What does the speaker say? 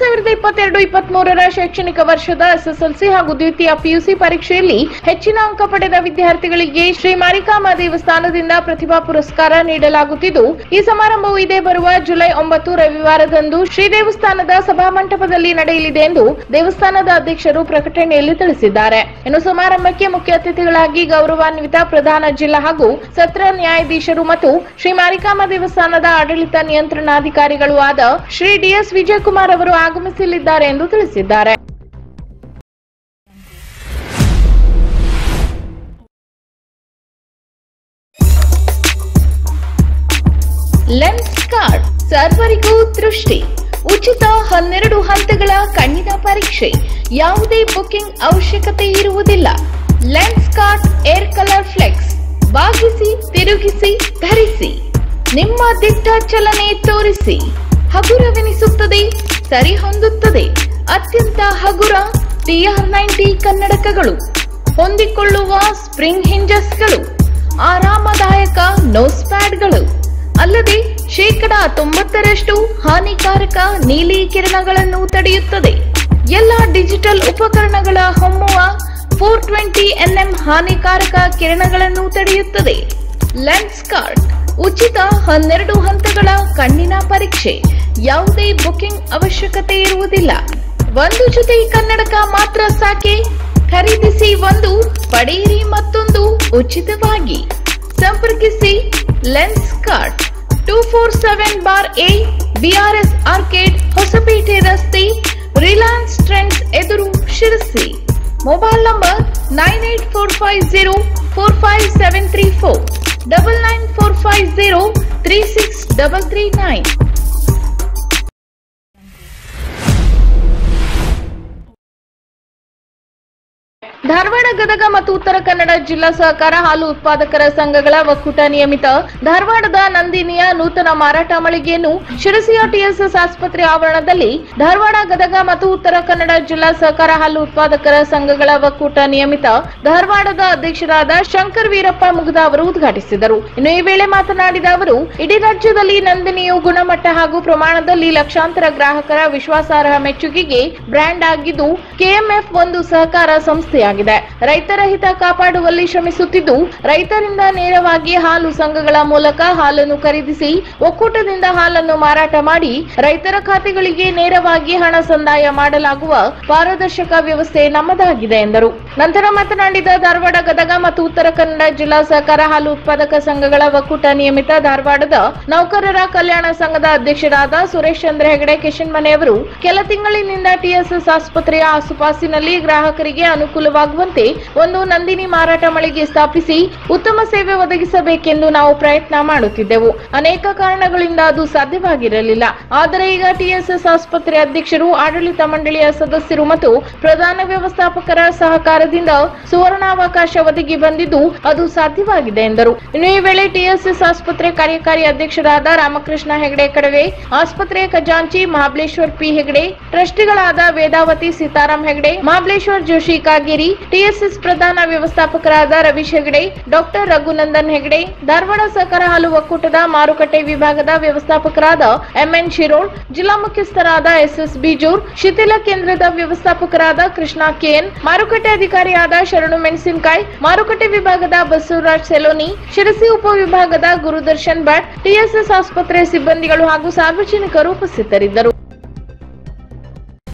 ಸಾವಿರದ ಇಪ್ಪತ್ತೆರಡು ಇಪ್ಪತ್ತ್ ಮೂರರ ಶೈಕ್ಷಣಿಕ ವರ್ಷದ ಎಸ್ಎಸ್ಎಲ್ಸಿ ಹಾಗೂ ದ್ವಿತೀಯ ಪಿಯುಸಿ ಪರೀಕ್ಷೆಯಲ್ಲಿ ಹೆಚ್ಚಿನ ಅಂಕ ಪಡೆದ ವಿದ್ಯಾರ್ಥಿಗಳಿಗೆ ಶ್ರೀ ಮಾರಿಕಾಂಬಾ ದೇವಸ್ಥಾನದಿಂದ ಪ್ರತಿಭಾ ಪುರಸ್ಕಾರ ನೀಡಲಾಗುತ್ತಿದ್ದು ಈ ಸಮಾರಂಭವು ಇದೇ ಬರುವ ಜುಲೈ ಒಂಬತ್ತು ರವಿವಾರದಂದು ಶ್ರೀ ದೇವಸ್ಥಾನದ ಸಭಾಮಂಟಪದಲ್ಲಿ ನಡೆಯಲಿದೆ ಎಂದು ದೇವಸ್ಥಾನದ ಅಧ್ಯಕ್ಷರು ಪ್ರಕಟಣೆಯಲ್ಲಿ ತಿಳಿಸಿದ್ದಾರೆ ಇನ್ನು ಸಮಾರಂಭಕ್ಕೆ ಮುಖ್ಯ ಅತಿಥಿಗಳಾಗಿ ಗೌರವಾನ್ವಿತ ಪ್ರಧಾನ ಜಿಲ್ಲಾ ಹಾಗೂ ಸತ್ರ ನ್ಯಾಯಾಧೀಶರು ಮತ್ತು ಶ್ರೀ ಮಾರಿಕಾಂಬಾ ದೇವಸ್ಥಾನದ ಆಡಳಿತ ನಿಯಂತ್ರಣಾಧಿಕಾರಿಗಳು ಆದ ಶ್ರೀ ಡಿಎಸ್ ವಿಜಯಕುಮಾರ್ ಅವರು ಆಗಮಿಸಲಿದ್ದಾರೆ ಎಂದು ತಿಳಿಸಿದ್ದಾರೆ ಲೆನ್ಸ್ ಕಾರ್ಡ್ ಸರ್ವರಿಗೂ ದೃಷ್ಟಿ ಉಚಿತ ಹನ್ನೆರಡು ಹಂತಗಳ ಕಣ್ಣಿನ ಪರೀಕ್ಷೆ ಯಾವುದೇ ಬುಕಿಂಗ್ ಅವಶ್ಯಕತೆ ಇರುವುದಿಲ್ಲ Lenskart air colour flex ಬಾಗಿಸಿ ತಿರುಗಿಸಿ ಧರಿಸಿ ನಿಮ್ಮ ದಿಟ್ಟ ಚಲನೆ ತೋರಿಸಿ ಹಗುರವೆನಿಸುತ್ತದೆ ಸರಿ ಹೊಂದುತ್ತದೆ ಅತ್ಯಂತ ಹಗುರ ಟಿಆರ್ ನೈಂಟಿ ಕನ್ನಡಕಗಳು ಹೊಂದಿಕೊಳ್ಳುವ ಸ್ಪ್ರಿಂಗ್ ಹಿಂಜಸ್ಗಳು ಆರಾಮದಾಯಕ ನೋಸ್ ಪ್ಯಾಡ್ಗಳು ಅಲ್ಲದೆ ಶೇಕಡ ತೊಂಬತ್ತರಷ್ಟು ಹಾನಿಕಾರಕ ನೀಲಿ ಕಿರಣಗಳನ್ನು ತಡೆಯುತ್ತದೆ ಎಲ್ಲ ಡಿಜಿಟಲ್ ಉಪಕರಣಗಳ ಹೊಮ್ಮುವ ಫೋರ್ ಟ್ವೆಂಟಿ ಎನ್ಎಂ ಹಾನಿಕಾರಕ ಕಿರಣಗಳನ್ನು ತಡೆಯುತ್ತದೆ ಲೆನ್ಸ್ ಕಾರ್ಡ್ ಉಚಿತ ಹನ್ನೆರಡು ಹಂತಗಳ ಕಣ್ಣಿನ ಪರೀಕ್ಷೆ ಯಾವುದೇ ಬುಕಿಂಗ್ ಅವಶ್ಯಕತೆ ಇರುವುದಿಲ್ಲ ಒಂದು ಜೊತೆ ಕನ್ನಡಕ ಮಾತ್ರ ಸಾಕೆ ಖರೀದಿಸಿ ಒಂದು ಪಡೆಯಿರಿ ಮತ್ತೊಂದು ಉಚಿತವಾಗಿ ಸಂಪರ್ಕಿಸಿ Lenskart two four seven bar A BRS arcade Hosapete ರಸ್ತೆ ರಿಲಯನ್ಸ್ ಟ್ರೆಂಡ್ಸ್ ಎದುರು Sirsi mobile number nine eight four five zero four five seven three four double nine four five zero three six double three nine Dharwad Gadag ಮತ್ತು ಉತ್ತರ ಕನ್ನಡ ಜಿಲ್ಲಾ ಸಹಕಾರ ಹಾಲು ಉತ್ಪಾದಕರ ಸಂಘಗಳ ಒಕ್ಕೂಟ ನಿಯಮಿತ ಧಾರವಾಡದ ನಂದಿನಿಯ ನೂತನ ಮಾರಾಟ ಮಳಿಗೆಯನ್ನು ಶಿರಸಿಯ ಟಿಎಸ್ಎಸ್ ಆಸ್ಪತ್ರೆ ಆವರಣದಲ್ಲಿ ಧಾರವಾಡ ಗದಗ ಮತ್ತು ಉತ್ತರ ಕನ್ನಡ ಜಿಲ್ಲಾ ಸಹಕಾರ ಹಾಲು ಉತ್ಪಾದಕರ ಸಂಘಗಳ ಒಕ್ಕೂಟ ನಿಯಮಿತ ಧಾರವಾಡದ ಅಧ್ಯಕ್ಷರಾದ ಶಂಕರ್ ವೀರಪ್ಪ ಮುಗ್ದ ಅವರು ಉದ್ಘಾಟಿಸಿದರು ಇನ್ನು ಈ ವೇಳೆ ಮಾತನಾಡಿದ ಅವರು ಇಡೀ ರಾಜ್ಯದಲ್ಲಿ ನಂದಿನಿಯು ಗುಣಮಟ್ಟ ಹಾಗೂ ಪ್ರಮಾಣದಲ್ಲಿ ಲಕ್ಷಾಂತರ ಗ್ರಾಹಕರ ವಿಶ್ವಾಸಾರ್ಹ ಮೆಚ್ಚುಗೆಗೆ ಬ್ರ್ಯಾಂಡ್ ಆಗಿದ್ದು ಕೆಎಂಎಫ್ ಒಂದು ಸಹಕಾರ ಸಂಸ್ಥೆಯಾಗಿದೆ ರೈತರ ಹಿತ ಕಾಪಾಡುವಲ್ಲಿ ಶ್ರಮಿಸುತ್ತಿದ್ದು ರೈತರಿಂದ ನೇರವಾಗಿ ಹಾಲು ಸಂಘಗಳ ಮೂಲಕ ಹಾಲನ್ನು ಖರೀದಿಸಿ ಒಕ್ಕೂಟದಿಂದ ಹಾಲನ್ನು ಮಾರಾಟ ಮಾಡಿ ರೈತರ ಖಾತೆಗಳಿಗೆ ನೇರವಾಗಿ ಹಣ ಸಂದಾಯ ಮಾಡಲಾಗುವ ಪಾರದರ್ಶಕ ವ್ಯವಸ್ಥೆ ನಮ್ಮದಾಗಿದೆ ಎಂದರು ನಂತರ ಮಾತನಾಡಿದ ಧಾರವಾಡ ಗದಗ ಮತ್ತು ಉತ್ತರ ಕನ್ನಡ ಜಿಲ್ಲಾ ಸಹಕಾರ ಹಾಲು ಉತ್ಪಾದಕ ಸಂಘಗಳ ಒಕ್ಕೂಟ ನಿಯಮಿತ ಧಾರವಾಡದ ನೌಕರರ ಕಲ್ಯಾಣ ಸಂಘದ ಅಧ್ಯಕ್ಷರಾದ ಸುರೇಶ್ ಚಂದ್ರ ಹೆಗಡೆ ಕಿಶನ್ ಮನೆಯವರು ಕೆಲ ತಿಂಗಳಿನಿಂದ ಟಿಎಸ್ಎಸ್ ಆಸ್ಪತ್ರೆಯ ಆಸುಪಾಸಿನಲ್ಲಿ ಗ್ರಾಹಕರಿಗೆ ಅನುಕೂಲವಾಗುವಂತೆ ಒಂದು ನಂದಿನಿ ಮಾರಾಟ ಮಳಿಗೆ ಸ್ಥಾಪಿಸಿ ಉತ್ತಮ ಸೇವೆ ಒದಗಿಸಬೇಕೆಂದು ನಾವು ಪ್ರಯತ್ನ ಮಾಡುತ್ತಿದ್ದೆವು ಅನೇಕ ಕಾರಣಗಳಿಂದ ಅದು ಸಾಧ್ಯವಾಗಿರಲಿಲ್ಲ ಆದರೆ ಈಗ ಟಿಎಸ್ಎಸ್ ಆಸ್ಪತ್ರೆ ಅಧ್ಯಕ್ಷರು ಆಡಳಿತ ಮಂಡಳಿಯ ಸದಸ್ಯರು ಮತ್ತು ಪ್ರಧಾನ ವ್ಯವಸ್ಥಾಪಕರ ಸಹಕಾರದಿಂದ ಸುವರ್ಣಾವಕಾಶ ಒದಗಿ ಬಂದಿದ್ದು ಅದು ಸಾಧ್ಯವಾಗಿದೆ ಎಂದರು ಇನ್ನು ಈ ವೇಳೆ ಟಿಎಸ್ಎಸ್ ಆಸ್ಪತ್ರೆ ಕಾರ್ಯಕಾರಿ ಅಧ್ಯಕ್ಷರಾದ ರಾಮಕೃಷ್ಣ ಹೆಗಡೆ ಕಡವೆ ಆಸ್ಪತ್ರೆಯ ಖಜಾಂಚಿ ಮಹಾಬಲೇಶ್ವರ್ ಪಿ ಹೆಗಡೆ ಟ್ರಸ್ಟಿಗಳಾದ ವೇದಾವತಿ ಸೀತಾರಾಮ್ ಹೆಗಡೆ ಮಹಾಬಲೇಶ್ವರ್ ಜೋಶಿ ಕಾಗೇರಿ ಟಿಎಸ್ಎಸ್ ಪ್ರಧಾನ ವ್ಯವಸ್ಥಾಪಕರಾದ ರವೀಶ್ ಹೆಗಡೆ ಡಾಕ್ಟರ್ ರಘುನಂದನ್ ಹೆಗಡೆ ಧಾರವಾಡ ಸಹಕಾರ ಹಾಲು ಒಕ್ಕೂಟದ ಮಾರುಕಟ್ಟೆ ವಿಭಾಗದ ವ್ಯವಸ್ಥಾಪಕರಾದ ಎಂಎನ್ ಶಿರೋಳ್ ಜಿಲ್ಲಾ ಮುಖ್ಯಸ್ಥರಾದ ಎಸ್ಎಸ್ ಬಿಜೂರ್ ಶಿಥಿಲ ಕೇಂದ್ರದ ವ್ಯವಸ್ಥಾಪಕರಾದ ಕೃಷ್ಣ ಕೆಎನ್ ಮಾರುಕಟ್ಟೆ ಅಧಿಕಾರಿಯಾದ ಶರಣು ಮೆಣಸಿನಕಾಯಿ ಮಾರುಕಟ್ಟೆ ವಿಭಾಗದ ಬಸವರಾಜ್ ಸೆಲೋನಿ ಶಿರಸಿ ಉಪವಿಭಾಗದ ಗುರುದರ್ಶನ್ ಭಟ್ ಟಿಎಸ್ಎಸ್ ಆಸ್ಪತ್ರೆ ಸಿಬ್ಬಂದಿಗಳು ಹಾಗೂ ಸಾರ್ವಜನಿಕರು ಉಪಸ್ಥಿತರಿದ್ದರು